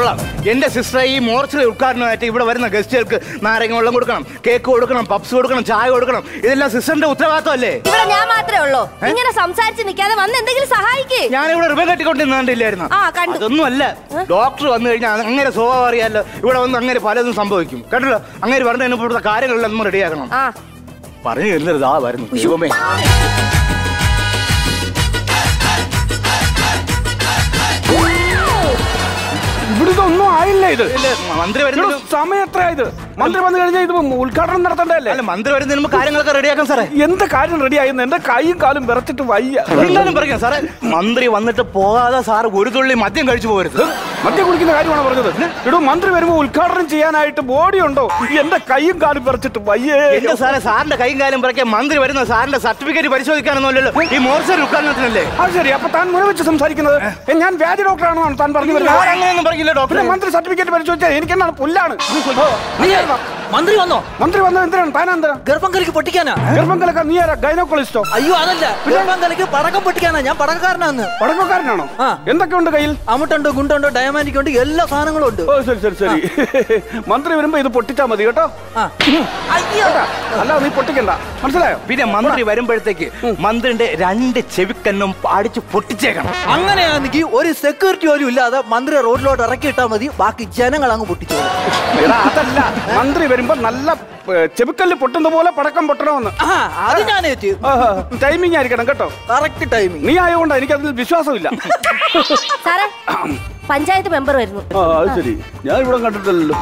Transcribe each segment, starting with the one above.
കൊള്ളാം എന്റെ സിസ്റ്റർ ഈ മോർച്ചറി ഉദ്ഘാടനമായിട്ട് ഇവിടെ വരുന്ന ഗസ്റ്റുകൾക്ക് നാരങ്ങ വെള്ളം കൊടുക്കണം കേക്ക് കൊടുക്കണം പപ്സ് കൊടുക്കണം ചായ കൊടുക്കണം ഇതെല്ലാം സിസ്റ്ററിന്റെ ഉത്തരവാദിത്തമല്ലേ ഇവിടെ ഞാൻ മാത്രമേ ഉള്ളൂ ഇങ്ങനെ സംസാരിച്ച് നിൽക്കാതെ വന്ന് എന്തെങ്കിലും സഹായിക്കേ ഞാനിവിടെ റിബൺ കെട്ടിക്കൊണ്ട് നിന്നാണ്ടില്ലായിരുന്നു ആ, കണ്ടു. അതൊന്നും അല്ല ഡോക്ടർ വന്നു കഴിഞ്ഞാൽ അങ്ങനെ സ്വഭാവം അറിയാലോ ഇവിടെ വന്ന് അങ്ങനെ പലതും സംഭവിക്കും കേട്ടല്ലോ അങ്ങനെ പറഞ്ഞു കഴിഞ്ഞാൽ ഇവിടുത്തെ കാര്യങ്ങളെല്ലാം നമ്മൾ റെഡിയാക്കണം ആ പറഞ്ഞു തരുന്നത് ആ വരുന്നു ദൈവമേ ഇവിടുത്തെ ഒന്നും ആയില്ല ഇത് ഇല്ല, മന്ത്രി എടോ, വരുന്ന സമയം എത്രയായത് മന്ത്രി വന്നു കഴിഞ്ഞാൽ ഇത് ഉദ്ഘാടനം നടത്തണ്ടല്ലേ അല്ല മന്ത്രി വരുന്നതിന് മുമ്പ് കാര്യങ്ങളൊക്കെ റെഡിയാക്കാം സാറേ എന്ത് കാര്യം റെഡി ആയിരുന്നു എന്റെ കൈയും കാലും വിറച്ചിട്ട് വയ്യ എല്ലാവരും പറയാം സാറേ മന്ത്രി വന്നിട്ട് പോകാതെ സാറ് ഒരു തുള്ളി മദ്യം കഴിച്ചു പോകരുത് മദ്യം കുടിക്കുന്ന കാര്യമാണ് പറഞ്ഞത് ഇടൂ മന്ത്രി വരുമ്പോ ഉദ്ഘാടനം ചെയ്യാനായിട്ട് ബോഡി ഉണ്ടോ എന്റെ കൈയും കാലും വിറച്ചിട്ട് വയ്യേ എന്റെ സാറേ സാറിന്റെ കൈയും കാലും പറയ്ക്കാൻ മന്ത്രി വരുന്ന സാറിന്റെ സർട്ടിഫിക്കറ്റ് പരിശോധിക്കാനൊന്നുമല്ലല്ലോ ഈ മോർച്ചറി ഉദ്ഘാടനത്തിനല്ലേ അത് ശരി അപ്പൊ താൻ മുന വെച്ച് സംസാരിക്കുന്നത് ഏ, ഞാൻ വ്യാജ ഡോക്ടറാണോ താൻ പറഞ്ഞു വരുന്നത് ഞാൻ അങ്ങനെയൊന്നും പറയില്ല ഡോക്ടർ പിന്നെ മന്ത്രി സർട്ടിഫിക്കറ്റ് പരിശോധിച്ചാൽ എനിക്ക് എന്താണ് പുല്ലാണ് ഓ, നീ ആരാ? മന്ത്രി വന്നോ മന്ത്രി വന്നത് എന്തിനാണ് താൻ എന്താ ഗർഭം കലക്ക് പൊട്ടിക്കാനാ ഗർഭം കലക്കാൻ നീ ആരാ ഗൈനോക്കോളിസ്റ്റോ അയ്യോ അതല്ല ഗർഭം കലക്ക് പടക്കം പൊട്ടിക്കാനാ ഞാൻ പടക്കക്കാരനാന്ന് പടക്കക്കാരനാണോ ആ. എന്തൊക്കെയുണ്ട് കയ്യിൽ അമുട്ടുണ്ടോ ഗുണ്ടുണ്ടോ ഡയമാൻഡിക് ഉണ്ട് എല്ലാ സാധനങ്ങളും ഉണ്ട് ഓ ശരി ശരി ശരി മന്ത്രി വരുമ്പോ ഇത് പൊട്ടിച്ചാ മതി കേട്ടോ ആ. അയ്യോ കേട്ടാ? അല്ല നീ പൊട്ടിക്കണ്ട മനസ്സിലായോ പിന്നെ മന്ത്രി വരുമ്പോഴത്തേക്ക് മന്ത്രിന്റെ രണ്ട് ചെവിക്കന്നും അടിച്ച് പൊട്ടിച്ചേക്കണം അങ്ങനെയാണെങ്കിൽ ഒരു സെക്യൂരിറ്റി പോലും ഇല്ലാതെ മന്ത്രി റോഡിലോട്ട് ഇറക്കി ഇട്ടാൽ മതി ബാക്കി ജനങ്ങൾ അങ്ങ് പൊട്ടിച്ചോളും എടാ അതല്ല മന്ത്രി വരുമ്പോ നല്ല ഏ, ചെവിക്കല്ല് പൊട്ടുന്ന പോലെ പടക്കം പൊട്ടണമെന്ന് ആ അത് ഞാൻ ഏറ്റ് ടൈമിംഗ് ആയിരിക്കണം കേട്ടോ കറക്റ്റ് ടൈമിങ് നീ ആയതുകൊണ്ട് എനിക്ക് അതിൽ വിശ്വാസമില്ല സാറേ പഞ്ചായത്ത് മെമ്പർ വരുന്നു ആ അത് ശരി ഞാൻ ഇവിടെ കണ്ടിട്ടില്ലല്ലോ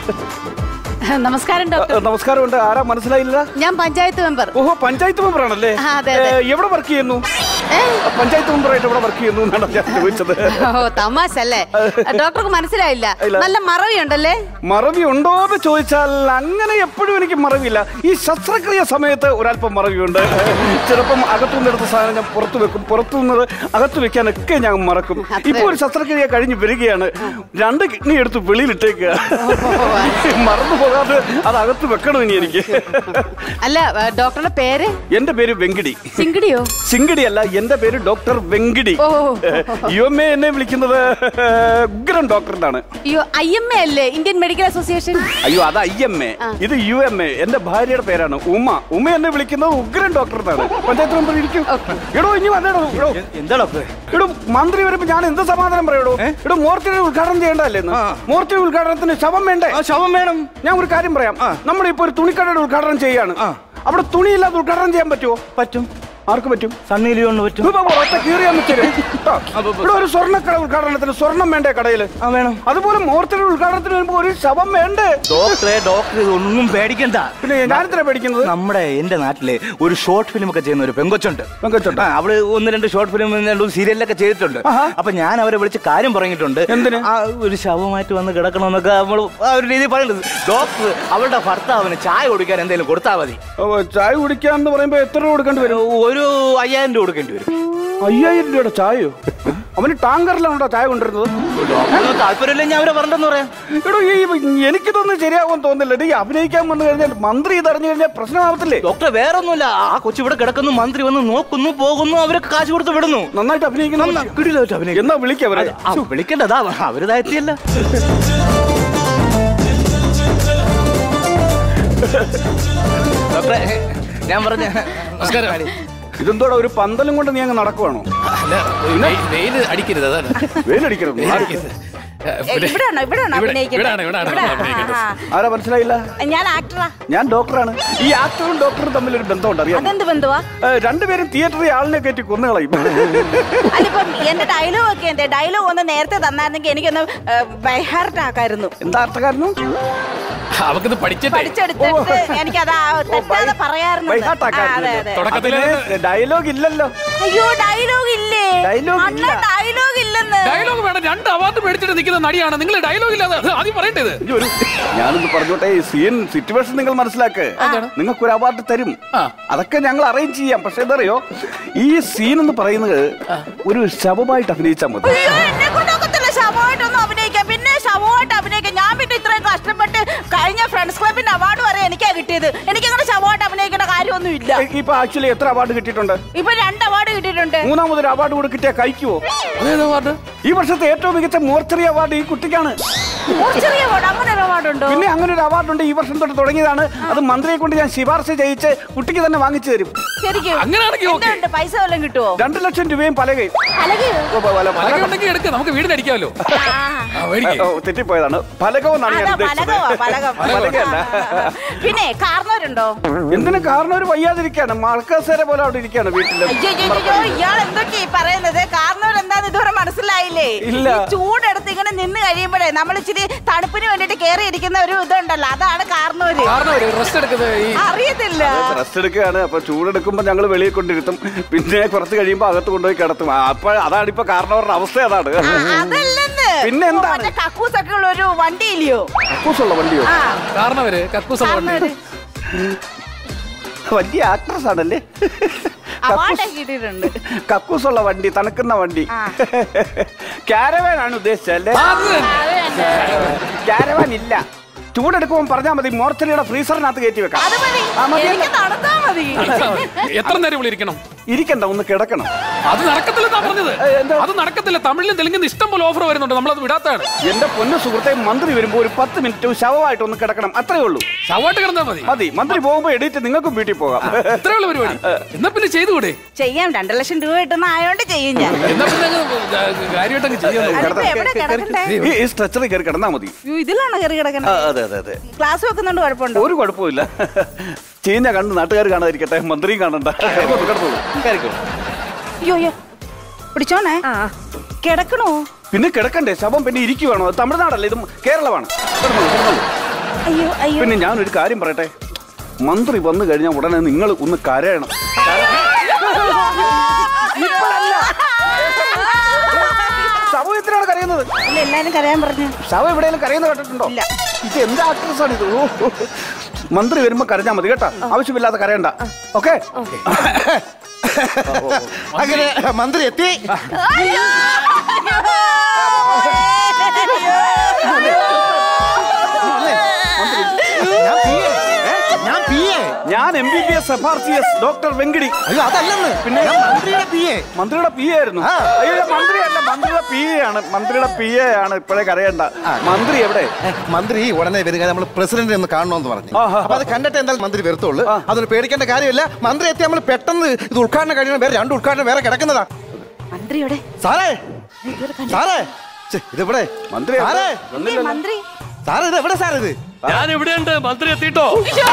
നമസ്കാരം ആ, ഡോക്ടർ നമസ്കാരമുണ്ട് ആരാ മനസ്സിലായില്ല ഞാൻ പഞ്ചായത്ത് മെമ്പർ ഓഹോ പഞ്ചായത്ത് മെമ്പർ ആണല്ലേ ആ, അതെ, അതെ. ഏ, എവിടെ വർക്ക് ചെയ്യുന്നു ഏ? പഞ്ചായത്ത് മെമ്പറായിട്ട് എവിടെ വർക്ക് ചെയ്യുന്നു എന്നാണ് ഞാൻ ചോദിച്ചത് ഓ തമാശ അല്ലേ ഡോക്ടർക്ക് മനസ്സിലായില്ല ഇല്ല. നല്ല മറവി ഉണ്ടല്ലേ മറവി ഉണ്ടോ എന്ന് ചോദിച്ചാൽ അങ്ങനെ എപ്പോഴും എനിക്ക് മറവിയില്ല ഈ ശസ്ത്രക്രിയ സമയത്ത് ഒരല്പം മറവിയുണ്ട് ചിലപ്പം അകത്തുനിന്ന് എടുത്ത സാധനം ഞാൻ പുറത്ത് വെക്കും പുറത്തു നിന്ന് അകത്ത് വെക്കാനൊക്കെ ഞാൻ മറക്കും ഇപ്പൊ ഒരു ശസ്ത്രക്രിയ കഴിഞ്ഞ് വരികയാണ് രണ്ട് കിഡ്നി എടുത്ത് വെളിയിലിട്ടേക്കുക മറന്നു പോകാതെ അത് അകത്ത് വെക്കണം ഇനി എനിക്ക് അല്ല ഏ, ഡോക്ടറുടെ പേര് എന്റെ പേര് വെങ്കിടി സിംഗിടിയോ സിംഗിടി അല്ല എന്റെ പേര് ഡോക്ടർ വെങ്കിടി ഓ. യു എം എ എന്നെ വിളിക്കുന്നത് ഉഗ്രൻ ഡോക്ടർ എന്നാണ് അയ്യോ ഐ എം എ അല്ലേ ഇന്ത്യൻ മെഡിക്കൽ അസോസിയേഷൻ അയ്യോ അത് ഐ എം എ ഇത് യു എം എ എന്റെ ഭാര്യയുടെ പേരാണ് ഉമ്മ ഉമ്മ എന്നെ വിളിക്കുന്നത് ഉഗ്രൻ ഡോക്ടർ എന്നാണ് പഞ്ചായത്ത് മെമ്പർ ഇരിക്കും എടോ ഇനി വന്നേടോ എടോ എന്താ ഡോക്ടർ എടോ മന്ത്രി വരുമ്പോ ഞാൻ എന്ത് സമാധാനം പറയടോ എടോ മൂർത്തിയുടെ ഉദ്ഘാടനം ചെയ്യേണ്ടതല്ലേ ഇന്ന്? ആ. മൂർത്തിയുടെ ഉദ്ഘാടനത്തിന് ശവം വേണ്ടേ ആ ശവം വേണം ഞാൻ ഒരു കാര്യം പറയാം നമ്മൾ ഇപ്പൊ ഒരു തുണിക്കടയുടെ ഉദ്ഘാടനം ചെയ്യാണ് ആ. അവിടെ തുണിയില്ലാതെ ഉദ്ഘാടനം ചെയ്യാൻ പറ്റുമോ പറ്റും ആർക്ക് പറ്റും സണ്ണി ലിയോണ് പറ്റും ഇപ്പൊ ഒറ്റ കീറിയാൻ പറ്റില്ല ഇവിടെ ഒരു സ്വർണ്ണക്കട ഉദ്ഘാടനത്തിന് സ്വർണം വേണ്ടേ കടയില് ആ വേണം അതുപോലെ മുഹൂർത്തയുടെ ഉദ്ഘാടനത്തിന് വരുമ്പോ ഒരു ശവം വേണ്ടേ ഡോക്ടറെ ഡോക്ടർ ഇതൊന്നും പേടിക്കണ്ട പിന്നെ ഞാനെത്ര പേടിക്കുന്നത് നമ്മുടെ എന്റെ നാട്ടിലെ ഒരു ഷോർട്ട് ഫിലിം ഒക്കെ ചെയ്യുന്ന ഒരു പെങ്കൊച്ചുണ്ട് പെങ്കൊച്ചുണ്ട്? ആ, അവള് ഒന്ന് രണ്ട് ഷോർട്ട് ഫിലിം രണ്ട് സീരിയലൊക്കെ ചെയ്തിട്ടുണ്ട് ആഹാ. അപ്പൊ ഞാൻ അവരെ വിളിച്ച് കാര്യം പറഞ്ഞിട്ടുണ്ട് എന്തിന്? ആ ഒരു ശവമായിട്ട് വന്ന് കിടക്കണമെന്നൊക്കെ നമ്മൾ ആ ഒരു രീതിയിൽ പറയുന്നത് ഡോക്ടർ അവളുടെ ഭർത്താവിന് ചായ കൊടുക്കാൻ എന്തെങ്കിലും കൊടുത്താൽ മതി ഓ, ചായ കുടിക്കാന്ന് പറയുമ്പോ എത്ര രൂപ കൊടുക്കേണ്ടി വരും ഒരു അയ്യായിരം രൂപ കൊടുക്കേണ്ടി വരും അയ്യായിരം രൂപയുടെ ചായയോ അവന് ടാങ്കറിലാണോ ചായ കൊണ്ടുവരുന്നത് ഡോക്ടറിന് താല്പര്യമില്ലെങ്കിൽ അവരെ പറഞ്ഞെന്ന് പറയാം എടോ ഈ എനിക്കിതൊന്നും ശരിയാകുമെന്ന് തോന്നുന്നില്ല ഈ അഭിനയിക്കാൻ വന്നു കഴിഞ്ഞാൽ മന്ത്രി ഇതറിഞ്ഞു കഴിഞ്ഞാൽ പ്രശ്നമാവത്തില്ലേ ഡോക്ടർ വേറെ ഒന്നുമില്ല ആ കൊച്ചു ഇവിടെ കിടക്കുന്നു മന്ത്രി വന്ന് നോക്കുന്നു പോകുന്നു അവരൊക്കെ കാശ് കൊടുത്ത് വിടുന്നു നന്നായിട്ട് അഭിനയിക്കണം നന്നാ- കിടിലമായിട്ട് അഭിനയിക്കും. എന്നാ വിളിക്കാം അവരെ അത് ആ, വിളിക്കണ്ടതാ അവര് താഴ്ത്തിയല്ല ഡോക്ടറെ ഞാൻ പറഞ്ഞ നമസ്കാരം ഇതെന്തോടാ ഒരു പന്തലും കൊണ്ട് നീ അങ്ങ് നടക്കുവാണോ വെയിൽ അടിക്കരുത് അതാണ് വെയിലടിക്കണം ഇവിടെയാണോ ഇവിടെയാണോ ഇവിടെ- അഭിനയിക്കുന്നത് ഇവിടാണ്, ഇവിടാണ് ഇവിടെ? അഭിനയിക്കുന്നത്. ആ, ആരാ മനസ്സിലായില്ല ആ. ഞാൻ ആക്ടറാ ഞാൻ ഡോക്ടറാണ് ഈ ആക്ടറും ഡോക്ടറും തമ്മിൽ ഒരു ബന്ധമുണ്ട് അറിയാം അതെന്ത് ബന്ധുവാ രണ്ടുപേരും തിയേറ്ററിൽ ആളിനെ കയറ്റി കൊന്നുകളയും അതിപ്പം എന്റെ ഡയലോഗ് ഒക്കെ എന്തേ ഡയലോഗ് ഒന്ന് നേരത്തെ തന്നായിരുന്നെങ്കിൽ എനിക്കൊന്ന് ബൈഹാർട്ട് ആക്കായിരുന്നു എന്താ അർത്ഥക്കാരനും അവക്കിത് പഠിച്ചിട്ടേ പഠിച്ചെടുത്തിട്ട് എനിക്കത് ആ തെറ്റാതെ പറയാറുണ്ട് by heart ആക്കായിരുന്നു. അതെ അതെ തുടക്കത്തില് ഡയലോഗ് ഇല്ലല്ലോ അയ്യോ ഡയലോഗ് ഇല്ലേ Dialogue അണ്ണ ഇല്ല. ഡയലോഗ് ഇല്ലെന്ന് ഡയലോഗ് വേണം രണ്ട് അവാർഡ് മേടിച്ചിട്ട് നിൽക്കുന്ന നടിയാണ് നിങ്ങൾ ഡയലോഗ് ഇല്ലാതെ അത് ആദ്യം പറയേണ്ടത് ഇനി ഒരു ഞാനൊന്ന് പറഞ്ഞോട്ടെ സീൻ സിറ്റുവേഷൻ നിങ്ങൾ മനസ്സിലാക്ക് നിങ്ങൾക്ക് ഒരു അവാർഡ് തരും ആ. അതൊക്കെ ഞങ്ങൾ അറേഞ്ച് ചെയ്യാം പക്ഷെ എന്തറിയോ ഈ സീൻ എന്ന് പറയുന്നത് ഒരു ശവമായിട്ട് അഭിനയിച്ചാൽ മതി അയ്യോ എന്നെ കൊണ്ടൊക്കത്തില്ല ശവമായിട്ടൊന്നും അഭിനയിക്കാം പിന്നെ ശവമായിട്ട് അഭിനയിക്കാം ഞാൻ പിന്നെ ഇത്രയും കഷ്ടപ്പെട്ട് കഴിഞ്ഞ ഫ്രണ്ട്സ് ക്ലബിന്റെ അവാർഡ് വരെ എനിക്കാ കിട്ടിയത് എനിക്കങ്ങനെ ശവമായിട്ട് അഭിനയിക്കേണ്ട കാര്യമൊന്നും ഇല്ല ഇപ്പൊ ആക്ച്വലി എത്ര അവാർഡ് കിട്ടിയിട്ടുണ്ട് ഇപ്പൊ രണ്ട് അവാർഡ് കിട്ടിയിട്ടുണ്ട് മൂന്നാമതൊരു അവാർഡ് കൂടെ കിട്ടിയാൽ കഴിക്കുവോ അതേതാ വാർഡ് ഈ വർഷത്തെ ഏറ്റവും മികച്ച മോർച്ചറി അവാർഡ് ഈ കുട്ടിക്കാണ് ചെറിയ വാർഡ് അങ്ങനെ ഒരു അവാർഡുണ്ടോ പിന്നെ അങ്ങനെ ഒരു അവാർഡുണ്ട് ഈ വർഷം തൊട്ട് തുടങ്ങിയതാണ് അത് മന്ത്രിയെ കൊണ്ട് ഞാൻ ശുപാർശ ചെയ്യിച്ച് കുട്ടിക്ക് തന്നെ വാങ്ങിച്ചു തരും ശരിക്കും അങ്ങനെയാണെങ്കിൽ ഓക്കെ എന്തുണ്ട് പൈസ വല്ലതും കിട്ടുവോ രണ്ട് ലക്ഷം രൂപയും പലകയും അലകയോ ഓ, പ- പല- പലക പലക- ഉണ്ടെങ്കിൽ എടുക്ക നമുക്ക് വീടിനടിക്കാമല്ലോ ആ, മേടിക്ക്. ഓ, തെറ്റിപ്പോയതാണ് പലകം എന്നാണ് ഞാൻ അതാ ഉദ്ദേശിച്ചത് പലകവാ പലകം പലകയല്ല. പിന്നെ കാരണവരുണ്ടോ എന്തിനു കാരണം ഒരു വയ്യാതിരിക്കാണ് മൾക്കസേര പോലെ അവിടെ ഇരിക്കാണ് വീട്ടില് അയ്യോ ഇയാൾ എന്തൊക്കെയാ ഈ പറയുന്നത് കാരണവർ എന്താന്ന് ഇതുവരെ മനസ്സിലായില്ലേ ഇല്ല. ഈ ചൂടെടുത്ത് ഇങ്ങനെ നിന്ന് കഴിയുമ്പോഴേ നമ്മൾ ഇച്ചിരി തണുപ്പിന് വേണ്ടിട്ട് കേറി ഇരിക്കുന്ന ഒരു ഇതുണ്ടല്ലോ അതാണ് കാരണവര് കാരണം ഒരു റെസ്റ്റ് എടുക്കുന്നത് ഈ അറിയത്തില്ല റെസ്റ്റ് എടുക്കുകയാണ് അപ്പൊ ചൂടെടുക്കുമ്പോ ഞങ്ങൾ വെളിയിൽ കൊണ്ടിരുത്തും പിന്നെ കുറച്ച് കഴിയുമ്പോ അകത്ത് കൊണ്ടുപോയി കിടത്തും ആ, അപ്പൊ അതാണ് ഇപ്പൊ കാരണവരുടെ അവസ്ഥ അതാണ് ആ, അതല്ലെന്ന് പിന്നെ എന്താണ്? മറ്റേ കക്കൂസൊക്കെ ഉള്ള ഒരു വണ്ടി ഇല്ലയോ കക്കൂസുള്ള വണ്ടിയോ ആ കാരണവര് കക്കൂസ് കാരണവര് വലിയ ആക്ട്രസ് ആണല്ലേ അവാർഡ് കിട്ടിയിട്ടുണ്ട് കക്കൂസുള്ള വണ്ടി തണുക്കുന്ന വണ്ടി ആ. ക്യാരവാൻ ആണ് ഉദ്ദേശിച്ചല്ലേ അത് തന്നെ. അത് തന്നെ. ക്യാരവാൻ ഇല്ല ചൂടെടുക്കുമ്പോൾ പറഞ്ഞാൽ മതി മോർച്ചറിയുടെ ഫ്രീസറിനകത്ത് കയറ്റി വെക്കാം അത് മതി ആ, മതി, എനിക്ക് നടത്താ മതി എത്ര നേരം ഇവിടെ ഇരിക്കണം ഇരിക്കണ്ട ഒന്ന് കിടക്കണം അത് നടക്കത്തില്ലെന്നാ പറഞ്ഞത് ഏ, എന്താ? അത് നടക്കത്തില്ല തമിഴിലും തെലുങ്കിലും ഇഷ്ടം പോലെ ഓഫർ വരുന്നുണ്ട് നമ്മളത് വിടാത്താണ് എന്റെ പൊന്നു സുഹൃത്തെ മന്ത്രി വരുമ്പോ ഒരു പത്ത് മിനിറ്റ് ശവമായിട്ട് ഒന്ന് കിടക്കണം അത്രേ ഉള്ളൂ ചവാട്ട് കിടന്നാ മതി മതി മന്ത്രി പോകുമ്പോ എഡിറ്റ് നിങ്ങൾക്കും വീട്ടിൽ പോകാം എത്രേ ഉള്ള പരിപാടി എന്നാ പിന്നെ ചെയ്തുകൂടെ ചെയ്യാം രണ്ടു ലക്ഷം രൂപ കിട്ടുന്ന ആയോണ്ട് ചെയ്യും ഞാൻ എന്നാ പിന്നെ അങ്ങ് കാര്യമായിട്ടങ്ങ് ചെയ്യാൻ നോക്ക്. അതിപ്പോ എവിടെ കിടക്കണ്ടേ ഈ- ഈ സ്ട്രെച്ചറിൽ കയറി കിടന്നാ മതി അയ്യോ, ഇതിലാണോ കയറി ആ, കിടക്കണ്ടേ അതെ അതെ അതെ ക്ലാസ് വെക്കുന്നുണ്ട് കുഴപ്പമുണ്ടോ ഒരു കുഴപ്പമില്ല ചീഞ്ഞ കണ്ട് നാട്ടുകാർ കാണാതിരിക്കട്ടെ മന്ത്രിയും കാണണ്ട കിടന്നോളൂ, കിടന്നോളൂ. കയറിക്കോളൂ. അയ്യോ അയ്യോ പിടിച്ചോണേ കിടക്കണോ പിന്നെ കിടക്കണ്ടേ ശവം പിന്നെ ഇരിക്കുവാണോ അത് തമിഴ്നാടല്ലേ ഇത് കേരളമാണ് കിടന്നോളൂ, കിടന്നോളൂ. അയ്യോ അയ്യോ പിന്നെ ഞാനൊരു കാര്യം പറയട്ടെ മന്ത്രി വന്നു കഴിഞ്ഞാൽ ഉടനെ നിങ്ങൾ ഒന്ന് കരയണം ശവം എന്തിനാണ് കരയുന്നത് ഇല്ല എല്ലാരും കരയാൻ പറഞ്ഞു ശവം എവിടെയെങ്കിലും കരയുന്ന കേട്ടിട്ടുണ്ടോ ഇല്ല. ഇത് എന്ത് ആക്ട്രസ് ആണ് ഇത് ഓ, ഓ. മന്ത്രി വരുമ്പോ കരഞ്ഞാൽ മതി കേട്ടാ ആവശ്യമില്ലാതെ കരയണ്ട ഓക്കെ അങ്ങനെ മന്ത്രി എത്തി ഞാൻ PA. ഏ? ഞാൻ പി എ ഞാൻ M B B S F R C S doctor Venkiti അയ്യോ അതല്ലെന്ന് പിന്നെ ഞാൻ മന്ത്രിയുടെ പി എ മന്ത്രിയുടെ പി എ ആയിരുന്നു ആ. അയ്യോ ഇത് മന്ത്രിയല്ല മന്ത്രിയുടെ പി എ ആണ് മന്ത്രിയുടെ പി എ ആണ് ഇപ്പോഴേ കരയണ്ട മന്ത്രി എവിടെ മന്ത്രി ഉടനെ വരിക നമ്മൾ പ്രസിഡന്റിനെ ഒന്ന് കാണണമെന്ന് പറഞ്ഞു ആഹാ. അപ്പൊ അത് കണ്ടിട്ട് എന്തായാലും മന്ത്രി വരത്തുള്ളൂ ആ. അതൊരു പേടിക്കേണ്ട കാര്യമില്ല മന്ത്രി എത്തി നമ്മൾ പെട്ടെന്ന് ഇത് ഉദ്ഘാടനം കഴിയണം വേറെ രണ്ട് ഉദ്ഘാടനം വേറെ കിടക്കുന്നതാ മന്ത്രി എവിടെ സാറേ സാറേ ഛെ, ഇതെവിടെ മന്ത്രി എവിടെ? സാറേ ഇല്ലേ, മന്ത്രി സാറേ ഇത് എവിടെ സാർ ഇത് ഞാൻ ഇവിടെയുണ്ട് മന്ത്രി എത്തിയിട്ടോ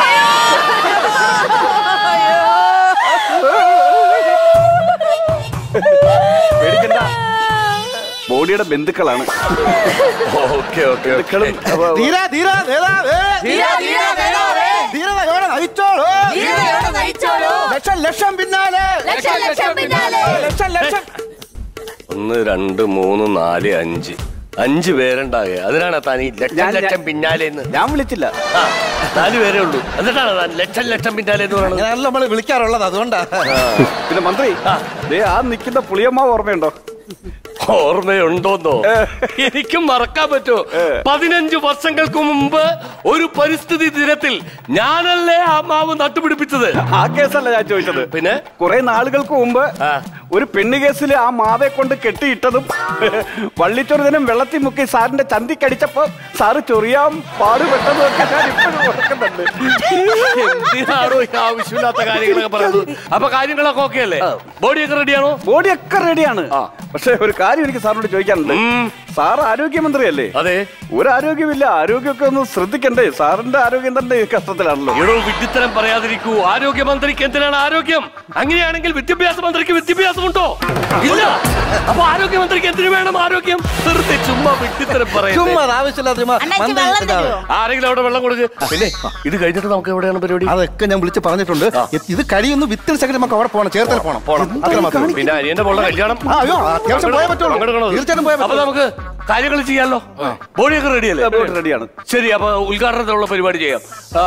പേടിക്കണ്ട ബോഡിയുടെ ബന്ധുക്കളാണ് ഓക്കെ ഓക്കെ ബന്ധുക്കളും അപ്പൊ, ധീര ധീര നേതാവേ. ധീരത എവിടെ നയിച്ചോളൂ ലക്ഷം ലക്ഷം പിന്നാലെ ലക്ഷം ലക്ഷം ഒന്ന് രണ്ട് മൂന്ന് നാല് അഞ്ച് അഞ്ച് പേരുണ്ടാകെ അതിനാണ് താൻ ഈ ലക്ഷം ഞാൻ- ലക്ഷം പിന്നാലെ എന്ന് ഞാൻ വിളിച്ചില്ല ആ, നാല് പേരേ ഉള്ളൂ എന്നിട്ടാണ് താൻ ലക്ഷം ലക്ഷം പിന്നാലെ എന്ന് പറയുന്നത് അങ്ങനെയാണല്ലോ നമ്മൾ വിളിക്കാറുള്ളത് അതുകൊണ്ടാ പിന്നെ മന്ത്രി ദേ ആ നിൽക്കുന്ന പുളിയമ്മ ഓർമ്മയുണ്ടോ ഓർമ്മയുണ്ടോന്നോ എനിക്കും മറക്കാൻ പറ്റുമോ പതിനഞ്ച് വർഷങ്ങൾക്ക് മുമ്പ് ഒരു പരിസ്ഥിതി ദിനത്തിൽ ഞാനല്ലേ ആ മാവ് നട്ടുപിടിപ്പിച്ചത് ആ കേസല്ല ഞാൻ ചോദിച്ചത് പിന്നെ കുറെ നാളുകൾക്ക് മുമ്പ് ആ. ഒരു പെണ്ണ് കേസിൽ ആ മാവെ കൊണ്ട് കെട്ടിയിട്ടതും വള്ളിച്ചൊരുതനും വെള്ളത്തിൽ മുക്കി സാറിന്റെ ചന്തിക്കടിച്ചപ്പോ സാറ് ചൊറിയാൻ പാടുപെട്ടതും ഒക്കെ ഞാൻ ഇപ്പോഴും ഓർക്കുന്നുണ്ട് എന്തിനാണോ ഈ ആവശ്യമില്ലാത്ത കാര്യങ്ങളൊക്കെ പറയുന്നത് അപ്പൊ കാര്യങ്ങളൊക്കെ ഓക്കെ അല്ലേ ബോഡിയൊക്കെ റെഡിയാണോ ബോഡിയൊക്കെ റെഡിയാണ് പക്ഷെ ഒരു കാര്യം എനിക്ക് സാറിനോട് ചോദിക്കാനുണ്ട് സാർ ആരോഗ്യമന്ത്രിയല്ലേ അതെ ഒരു ആരോഗ്യമില്ല ആരോഗ്യമൊക്കെ ഒന്ന് ശ്രദ്ധിക്കണ്ടേ സാറിന്റെ ആരോഗ്യം തന്നെ ഈ കഷ്ടത്തിലാണല്ലോ എടോ വിഡ്ഢിത്തരം പറയാതിരിക്കൂ ആരോഗ്യമന്ത്രിക്ക് എന്തിനാണ് ആരോഗ്യം അങ്ങനെയാണെങ്കിൽ വിദ്യാഭ്യാസ മന്ത്രിക്ക് വിദ്യാഭ്യാസമുണ്ടോ ഇല്ല അപ്പൊ ആരോഗ്യമന്ത്രിക്ക് എന്തിനു വേണം ആരോഗ്യം വെറുതെ ചുമ്മാ വിഡ്ഢിത്തരം ചുമ്മാ പറയുന്നത് അത് ആവശ്യമില്ലാത്ത ചുമ്മാ അണ്ണാച്ചി മന്ത്രി വെള്ളം ഇതാ. തരുമോ ആരെങ്കിലും അവിടെ വെള്ളം കൊടുക്ക് പിന്നെ ഇത് കഴിഞ്ഞിട്ട് നമുക്ക് എവിടെയാണ് പരിപാടി അതൊക്കെ ഞാൻ വിളിച്ച് പറഞ്ഞിട്ടുണ്ട് ഇത് കഴിയുന്നു വിത്തിൽ സെക്കൻഡ് നമുക്ക് അവിടെ പോകണം ചേർത്തല പോകണം പോകണം അത്ര മാത്രം പിന്നെ അനിയന്റെ പോലുള്ള കല്യാണം ആ, അയ്യോ, അത്യാവശ്യം പോയേ പറ്റുള്ളൂ. പങ്കെടുക്കണോ? തീർച്ചയായിട്ടും പോയേ അപ്പൊ പറ്റൂ. നമുക്ക് കാര്യങ്ങൾ ചെയ്യാമല്ലോ ബോഡിയൊക്കെ റെഡി അല്ലേ ബോഡി റെഡിയാണ് ശരി അപ്പൊ ഉദ്ഘാടനത്തിനുള്ള പരിപാടി ചെയ്യാം ആ,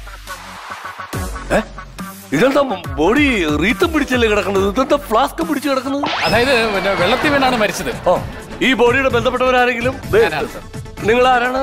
ഏ? ഇതെന്താ ബോഡി റീത്തം പിടിച്ചല്ലേ കിടക്കുന്നത് ഇതെന്താ ഫ്ലാസ്ക് പിടിച്ച് കിടക്കുന്നത് അതായത് പിന്നെ വെള്ളത്തിൽ വീണാണ് മരിച്ചത് ഓ ഈ ബോഡിയുടെ ബന്ധപ്പെട്ടവരാരെങ്കിലും ഞാനാണ് സർ. നിങ്ങൾ ആരാണ്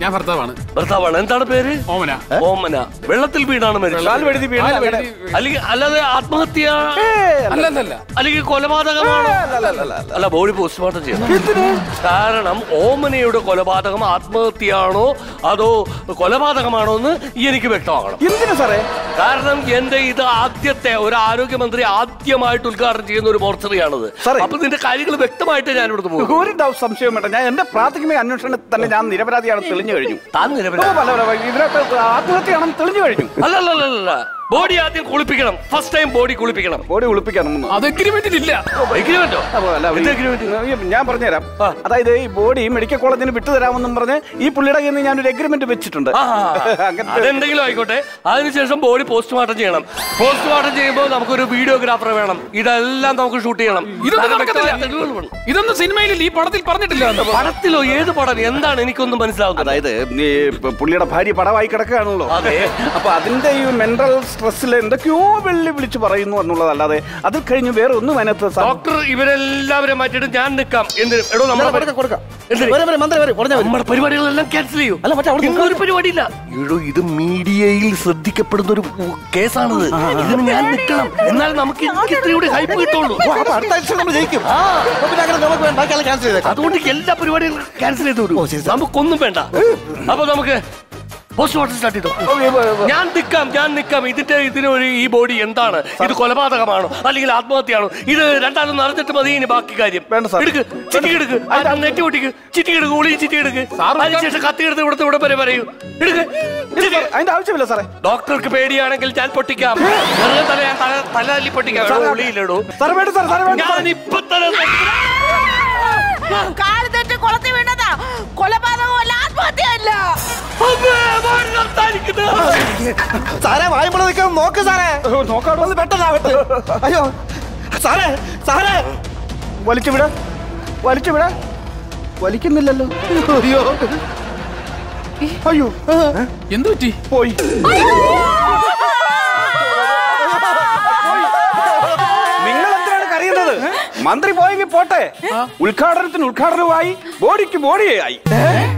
ഞാൻ ഭർത്താവാണ് ഭർത്താവാണ് എന്താണ് പേര് ഓമന ഓമന വെള്ളത്തിൽ വീണാണ് മരിച്ചത് കാൽ വെടുതി വീണ് കാല് അങ്ങനെ- വെട്ടി- അല്ലെങ്കിൽ അല്ലാതെ ആത്മഹത്യ അല്ല അല്ല അല്ല അല്ലെങ്കിൽ കൊലപാതകമാണോ അല്ല ബോഡി പോസ്റ്റ്മോർട്ടം ചെയ്യണം കാരണം ഓമനയുടെ കൊലപാതകം ആത്മഹത്യയാണോ അതോ കൊലപാതകമാണോ എന്ന് എനിക്ക് വ്യക്തമാകണം എന്തിനു സാറേ കാരണം എന്റെ ഇത് ആദ്യത്തെ ഒരു ആരോഗ്യമന്ത്രി ആദ്യമായിട്ട് ഉദ്ഘാടനം ചെയ്യുന്ന ഒരു മോർച്ചറിയാണത് സാറേ. അപ്പൊ ഇതിന്റെ കാര്യങ്ങൾ വ്യക്തമായിട്ട് ഞാൻ ഇവിടുന്ന് പോകും ഒരു ഡൗ- സംശയവും വേണ്ട ഞാൻ എന്റെ പ്രാഥമിക അന്വേഷണത്തിൽ തന്നെ ഞാൻ നിരപരാധിയാണ് തെളിഞ്ഞു കഴിഞ്ഞു താൻ ഓ, നിരപരാധി പല പല ഇതിനകത്ത് ആത്മഹത്യയാണെന്ന് തെളിഞ്ഞു കഴിഞ്ഞു അല്ലല്ലല്ല ബോഡി ആദ്യം കുളിപ്പിക്കണം ഫസ്റ്റ് ടൈം ബോഡി കുളിപ്പിക്കണം ബോഡി ഒളിപ്പിക്കണം അത് എഗ്രിമെന്റിലില്ല എഗ്രിമെന്റോ അപ്പൊ അല്ല, ഈ- എന്ത് agreement? ഈ- ഞാൻ പറഞ്ഞുതരാം ആ. അതായത് ഈ ബോഡി മെഡിക്കൽ കോളേജിന് വിട്ടുതരാമെന്നും പറഞ്ഞ് ഈ പുള്ളിയുടെ കയ്യിൽ നിന്ന് ഞാനൊരു എഗ്രിമെന്റ് വെച്ചിട്ടുണ്ട് ആ, അങ്ങനത്തെ അതെന്തെങ്കിലും ആയിക്കോട്ടെ അതിനുശേഷം ബോഡി പോസ്റ്റ്മോർട്ടം ചെയ്യണം പോസ്റ്റ്മോർട്ടം ചെയ്യുമ്പോൾ നമുക്കൊരു വീഡിയോഗ്രാഫർ വേണം ഇതെല്ലാം നമുക്ക് ഷൂട്ട് ചെയ്യണം ഇതൊന്നും കാരണം നടക്കത്തില്ല. വ്യക്തമായ തെളിവുകൾ വേണം. ഇതൊന്നും സിനിമയിലില്ല ഈ പടത്തിൽ പറഞ്ഞിട്ടില്ല എന്ന്. പടത്തിലോ ഏത് പടം എന്താണ് എനിക്കൊന്നും മനസ്സിലാവുന്നത് അതായത് ഈ പ- പുള്ളിയുടെ ഭാര്യ പടവായി കിടക്കുകയാണല്ലോ അതെ. അപ്പൊ അതിന്റെ ഈ മെന്റൽ സ്ട്രെസ്സിൽ എന്തൊക്കെയോ വെള്ളി വിളിച്ച് പറയുന്നു എന്നുള്ളതല്ലാതെ അത് കഴിഞ്ഞ് വേറെ ഒന്നും അതിനകത്ത് സാ- ഡോക്ടർ ഇവരെല്ലാവരും മാറ്റിയിട്ട് ഞാൻ നിൽക്കാം എന്തിനും എടോ നമ്മുടെ കൊടുക്കാം കൊടുക്കാം എന്തിന്? വരെ വരെ മന്ത്രി വരെ പറഞ്ഞാൽ നമ്മുടെ പരിപാടികളെല്ലാം ക്യാൻസൽ ചെയ്യൂ അല്ല, പക്ഷേ അവിടെ ഇന്നൊരു പരിപാടിയില്ല എടോ ഇത് മീഡിയയിൽ ശ്രദ്ധിക്കപ്പെടുന്ന ഒരു കേസാണിത് ഇതിന് ഞാൻ നിൽക്കണം എന്നാൽ നമുക്ക് എനിക്ക് ഇത്രയും കൂടി ഹൈപ്പ് കിട്ടുള്ളൂ അപ്പൊ അടുത്ത ആഴ്ച നമ്മൾ ജയിക്കും അപ്പൊ പിന്നെ അങ്ങനെ നമുക്ക് വേണ്ട ബാക്കിയെല്ലാം ക്യാൻസൽ ചെയ്തേക്കാം അതുകൊണ്ട് എല്ലാ പരിപാടികളും ക്യാൻസൽ ചെയ്തു വിടും. ഓ, ശരി, ശരി. നമുക്കൊന്നും വേണ്ട അപ്പൊ നമുക്ക് പോസ്റ്റ്മോർട്ടം സ്റ്റാർട്ട് ചെയ്തു ഓ, ഈ- ഈ- ഞാൻ നിൽക്കാം ഞാൻ നിൽക്കാം ഇതിന്റെ ഇതിനൊരു ഈ ബോഡി എന്താണ് ഇത് കൊലപാതകമാണോ അല്ലെങ്കിൽ ആത്മഹത്യയാണോ ഇത് രണ്ടാളും അറിഞ്ഞിട്ട് മതി ഇനി ബാക്കി കാര്യം വേണ്ട സാർ. എടുക്ക് ചിറ്റി എടുക്ക് നെറ്റ് പൊട്ടിക്ക് ചിറ്റി എടുക്ക് ഉളി ചിറ്റി എടുക്ക് അതിനുശേഷം കത്തി എടുത്ത് ഇവിടുത്തെ ഇവിടെ വരെ പറയൂ എടുക്ക് ഇല്ല സാർ, അതിന്റെ ആവശ്യമില്ല സാറേ ഡോക്ടർക്ക് പേടിയാണെങ്കിൽ ഞാൻ പൊട്ടിക്കാം വെറുതെ തല ഞാൻ തല തല തല്ലി പൊട്ടിക്കാം എടോ, ഉളിയിലെടോ സാർ വേണ്ട സാർ സാർ വേണ്ട സാർ. ഞാൻ ഇപ്പൊ തന്നെ കാല് തെറ്റി കുളത്തി വീണതാ കൊലപാതകമല്ല ആത്മഹത്യയല്ല അമ്മേ, മോൻ സംസാരിക്കുന്നത്. സാറേ വായ്പ നിൽക്കാൻ നോക്ക് സാറേ ഓ, നോക്കാടോ ഒന്ന് പെട്ടെന്നാവട്ടെ അയ്യോ സാറേ സാറേ വലിച്ചു വിട വലിച്ചു വിട വലിക്കുന്നില്ലല്ലോ അയ്യോ അയ്യോ എന്ത് പറ്റി പോയി നിങ്ങൾ എന്തിനാണ് കരയുന്നത് മന്ത്രി പോയെങ്കിൽ പോട്ടെ ഉദ്ഘാടനത്തിന് ഉദ്ഘാടനമായി ബോഡിക്ക് ബോഡിയായി